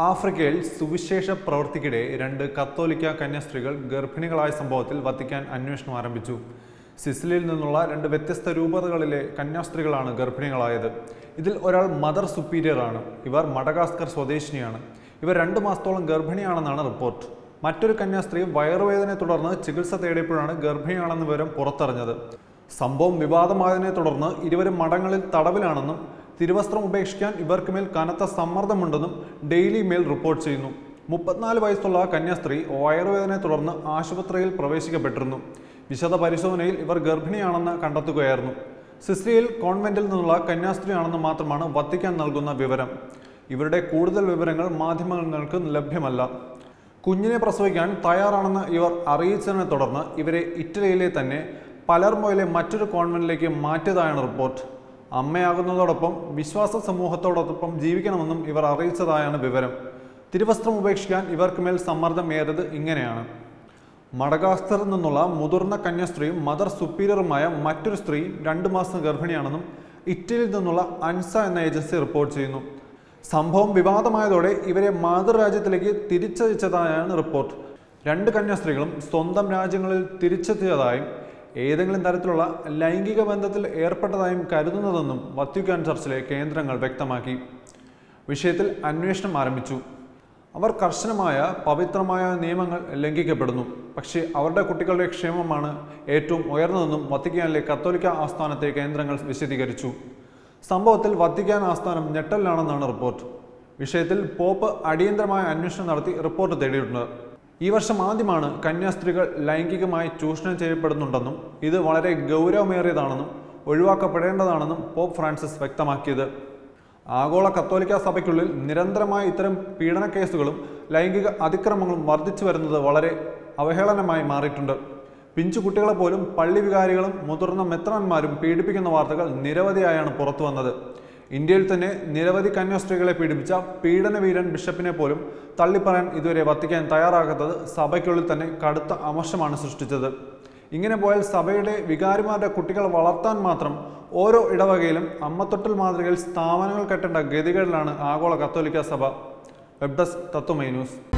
ആഫ്രിക്കയിൽ സുവിശേഷ പ്രവൃത്തിക്കിടെ രണ്ട് കത്തോലിക്ക കന്യാസ്ത്രീകൾ ഗർഭിണികളായ സംഭവത്തിൽ വത്തിക്കാൻ അന്വേഷണം ആരംഭിച്ചു സിസിലിയിൽ നിന്നുള്ള രണ്ട് വ്യത്യസ്ത രൂപതകളിലെ കന്യാസ്ത്രീകളാണ് ഗർഭിണികളായത് ഇതിൽ ഒരാൾ മദർ സുപ്പീരിയർ ആണ് ഇവർ മഡഗാസ്കർ സ്വദേശിനിയാണ് ഇവർ രണ്ട് മാസത്തോളം ഗർഭിണിയാണെന്നാണ് റിപ്പോർട്ട് മറ്റൊരു കന്യാസ്ത്രീ വയറുവേദനയെ തുടർന്ന് ചികിത്സ തേടിയപ്പോഴാണ് ഗർഭിണിയാണെന്ന വിവരം പുറത്തറിഞ്ഞത് സംഭവം വിവാദമായതിനെ തുടർന്ന് ഇരുവരും മഠങ്ങളിൽ തടവിലാണെന്നും തിരുവസ്ത്രം ഉപേക്ഷിക്കാൻ ഇവർക്ക് മേൽ കനത്ത സമ്മർദ്ദമുണ്ടെന്നും ഡെയിലി മെയിൽ റിപ്പോർട്ട് ചെയ്യുന്നു മുപ്പത്തിനാല് വയസ്സുള്ള കന്യാസ്ത്രീ വയറുവേദനയെ തുടർന്ന് ആശുപത്രിയിൽ പ്രവേശിക്കപ്പെട്ടിരുന്നു വിശദ പരിശോധനയിൽ ഇവർ ഗർഭിണിയാണെന്ന് കണ്ടെത്തുകയായിരുന്നു സിസ്രിയിൽ കോൺവെന്റിൽ നിന്നുള്ള കന്യാസ്ത്രീയാണെന്ന് മാത്രമാണ് വത്തിക്കാൻ നൽകുന്ന വിവരം ഇവരുടെ കൂടുതൽ വിവരങ്ങൾ മാധ്യമങ്ങൾക്ക് ലഭ്യമല്ല കുഞ്ഞിനെ പ്രസവിക്കാൻ തയ്യാറാണെന്ന് ഇവർ അറിയിച്ചതിനെ തുടർന്ന് ഇവരെ ഇറ്റലിയിലെ തന്നെ പലർമോയിലെ മറ്റൊരു കോൺവെന്റിലേക്ക് മാറ്റിയതായാണ് റിപ്പോർട്ട് അമ്മയാകുന്നതോടൊപ്പം വിശ്വാസ സമൂഹത്തോടൊപ്പം ജീവിക്കണമെന്നും ഇവർ അറിയിച്ചതായാണ് വിവരം തിരുവസ്ത്രം ഉപേക്ഷിക്കാൻ ഇവർക്ക് മേൽ സമ്മർദ്ദം ഏറത് ഇങ്ങനെയാണ് മഡഗാസ്കറിൽ നിന്നുള്ള മുതിർന്ന കന്യാസ്ത്രീയും മദർ സുപ്പീരിയറുമായ മറ്റൊരു സ്ത്രീ രണ്ടു മാസം ഗർഭിണിയാണെന്നും ഇറ്റലിയിൽ നിന്നുള്ള അൻസ എന്ന ഏജൻസി റിപ്പോർട്ട് ചെയ്യുന്നു സംഭവം വിവാദമായതോടെ ഇവരെ മാതൃരാജ്യത്തിലേക്ക് തിരിച്ചയച്ചതായാണ് റിപ്പോർട്ട് രണ്ട് കന്യാസ്ത്രീകളും സ്വന്തം രാജ്യങ്ങളിൽ തിരിച്ചെത്തിയതായും ഏതെങ്കിലും തരത്തിലുള്ള ലൈംഗിക ബന്ധത്തിൽ ഏർപ്പെട്ടതായും കരുതുന്നതെന്നും വത്തിക്കാൻ ചർച്ചിലെ കേന്ദ്രങ്ങൾ വ്യക്തമാക്കി വിഷയത്തിൽ അന്വേഷണം ആരംഭിച്ചു അവർ കർശനമായ പവിത്രമായ നിയമങ്ങൾ ലംഘിക്കപ്പെടുന്നു പക്ഷേ അവരുടെ കുട്ടികളുടെ ക്ഷേമമാണ് ഏറ്റവും ഉയർന്നതെന്നും വത്തിക്കാനിലെ കത്തോലിക്ക ആസ്ഥാനത്തെ കേന്ദ്രങ്ങൾ വിശദീകരിച്ചു സംഭവത്തിൽ വത്തിക്കാൻ ആസ്ഥാനം ഞെട്ടലിലാണെന്നാണ് റിപ്പോർട്ട് വിഷയത്തിൽ പോപ്പ് അടിയന്തരമായ അന്വേഷണം നടത്തി റിപ്പോർട്ട് തേടിയിട്ടുണ്ട് ഈ വർഷം ആദ്യമാണ് കന്യാസ്ത്രീകൾ ലൈംഗികമായി ചൂഷണം ചെയ്യപ്പെടുന്നുണ്ടെന്നും ഇത് വളരെ ഗൗരവമേറിയതാണെന്നും ഒഴിവാക്കപ്പെടേണ്ടതാണെന്നും പോപ്പ് ഫ്രാൻസിസ് വ്യക്തമാക്കിയത് ആഗോള കത്തോലിക്ക സഭയ്ക്കുള്ളിൽ നിരന്തരമായ ഇത്തരം പീഡന കേസുകളും ലൈംഗിക അതിക്രമങ്ങളും വർദ്ധിച്ചു വരുന്നത് വളരെ അവഹേളനമായി മാറിയിട്ടുണ്ട് പിഞ്ചു കുട്ടികളെ പോലും പള്ളി വികാരികളും മുതിർന്ന മെത്രാന്മാരും പീഡിപ്പിക്കുന്ന വാർത്തകൾ നിരവധിയായാണ് പുറത്തു വന്നത് ഇന്ത്യയിൽ തന്നെ നിരവധി കന്യാസ്ത്രീകളെ പീഡിപ്പിച്ച പീഡനവീരൻ ബിഷപ്പിനെ പോലും തള്ളിപ്പറയാൻ ഇതുവരെ വത്തിക്കാൻ തയ്യാറാകാത്തത് സഭയ്ക്കുള്ളിൽ തന്നെ കടുത്ത അമർഷമാണ് സൃഷ്ടിച്ചത് ഇങ്ങനെ പോയാൽ സഭയുടെ വികാരിമാരുടെ കുട്ടികളെ വളർത്താൻ മാത്രം ഓരോ ഇടവകയിലും അമ്മത്തൊട്ടിൽ മാതൃകയിൽ സ്ഥാപനങ്ങൾ കെട്ടേണ്ട ഗതികളിലാണ് ആഗോള കത്തോലിക്ക സഭ വെബ് ഡെസ്ക് തത്വമൈ ന്യൂസ്